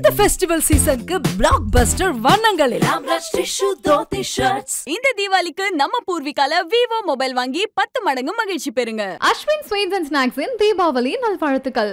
Festival சீசனுக்கு black Bastar வண்ணங்களில் ஆம்ரஷ் tissue dhoti shirts இந்த தீபாவளிக்கு நம்ம பூர்விகால விவோ மொபைல் வாங்கி பத்து மடங்கு மகிழ்ச்சி பெறுங்க அஸ்வின் ஸ்வீட்ஸ் அண்ட் ஸ்நாக்ஸின் தீபாவளி நல்வாழ்த்துக்கள்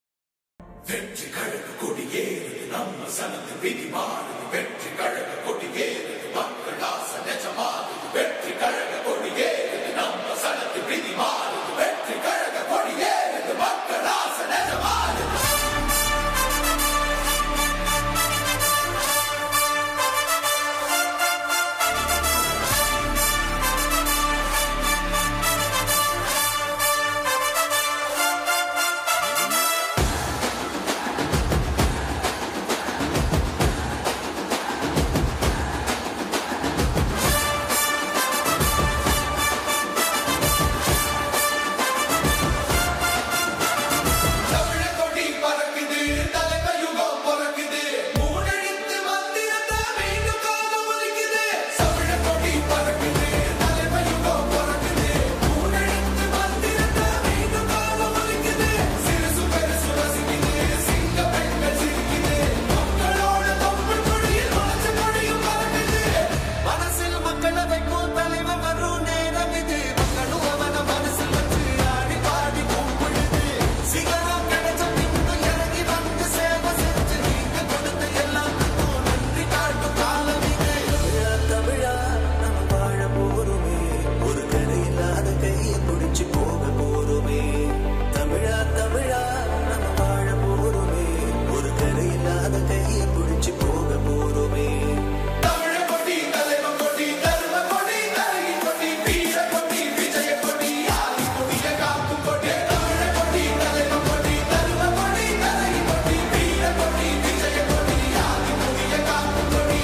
தமிழகொடி பறக்குது தலைமை யுகம் பிறக்குது மூணெழுத்து மந்திரத்தை மீண்டும் காலம் ஒலிக்குது தமிழகொடி பறக்குது தலைமை யுகம் பிறக்குது மூணெழுத்து மந்திரத்தை மீண்டும் காலம் ஒலிக்குது சிறுசு பெருசு ரசிக்குது சிங்க பெண்கள் சிரிக்குது மக்களோட தொப்புள் கொடியில் முளைச்ச கொடியும் பறக்குது மனசில் மக்களை வைக்கும் தலைவன் வரும் நேரம் இது மக்களும் அவன மனசில் வச்சு ஆடி பாடி கும்பிடுது சிகரம் கிடைச்ச பின்னும் இறங்கி வந்து சேவை செஞ்சு நீங்க கொடுத்த எல்லாத்துக்கும் நன்றி காட்டும் காலம் இது தமிழா நம்ம வாழ போறோமே ஒரு கரை இல்லாத கையை பிடிச்சு போக போறோமே தமிழா தமிழா நம்ம வாழ போறோமே ஒரு கரை இல்லாத கையை பிடிச்சு போக போறோமே தமிழ கொடி தலைவன் கொடி தர்ம கொடி தரகி கொடி வீர கொடி விஜய கொடி ஆதி கொடிய காக்கும் கொடி தமிழ கொடி தலைவன் கொடி தர்ம கொடி தரகி கொடி வீர கொடி விஜய கொடி ஆதி கொடிய காக்கும் கொடி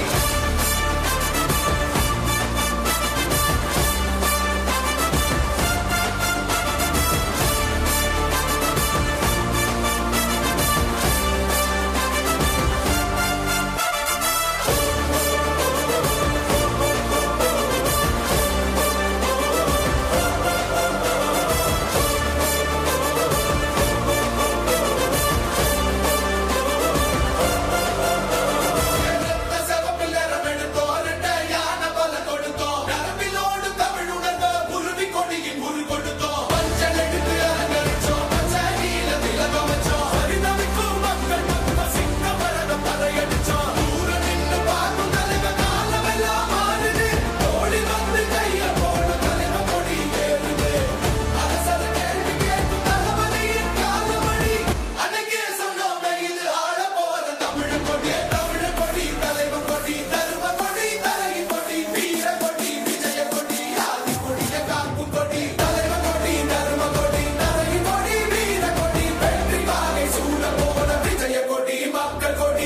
ரத்த சிவப்பில் நிறம் எடுத்தோம், இரட்டை யானை பல கொடுத்தோம். நரம்பிலோடு தமிழ் உணர்வை உருவி கொடியின் உரு கொடுத்தோம். மஞ்சள் எடுத்து அலங்கரிச்சோம், பச்சை நீல திலகம் வச்சோம். பரிணமிக்கும் மக்கள் மொத்த சிங்க மரணம் பறையடிச்சோம். தூர நின்னு பார்க்கும் தலைவன் காலமெல்லாம் மாறுது. ஓடி வந்து கையை போடு தலைவன் கொடி ஏறுது. அரசர் கேள்வி கேட்கும் தளபதியின் காலமணி. அன்னைக்கே சொன்னோமே இது ஆள போற தமிழ் கொடி தமிழ் கொடி தலைவன் கொடி தர்ம கொடி தரகி கொடி வீர கொடி விஜய கொடி ஆதி கொடிய காக்கும் கொடி தலைவன் கொடி தர்ம கொடி தரகி கொடி வீர கொடி வெற்றி வாகை சூழ போன விஜய கொடி மக்கள் கொடி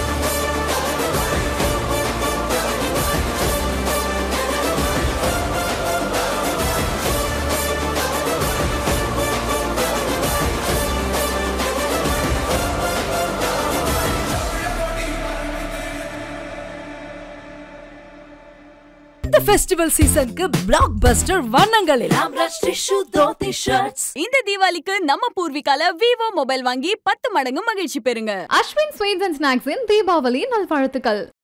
இந்த ஃபெஸ்டிவல் சீசனுக்கு பிளாக் பஸ்டர் வண்ணங்களில் ஆம்ரஷ் டிஷ்யூ தோத்தி ஷர்ட்ஸ் இந்த தீபாவளிக்கு நம்ம பூர்விகால விவோ மொபைல் வாங்கி பத்து மடங்கு மகிழ்ச்சி பெறுங்க அஸ்வின் ஸ்வீட்ஸ் அண்ட் ஸ்நாக்ஸின் தீபாவளி நல்வாழ்த்துக்கள்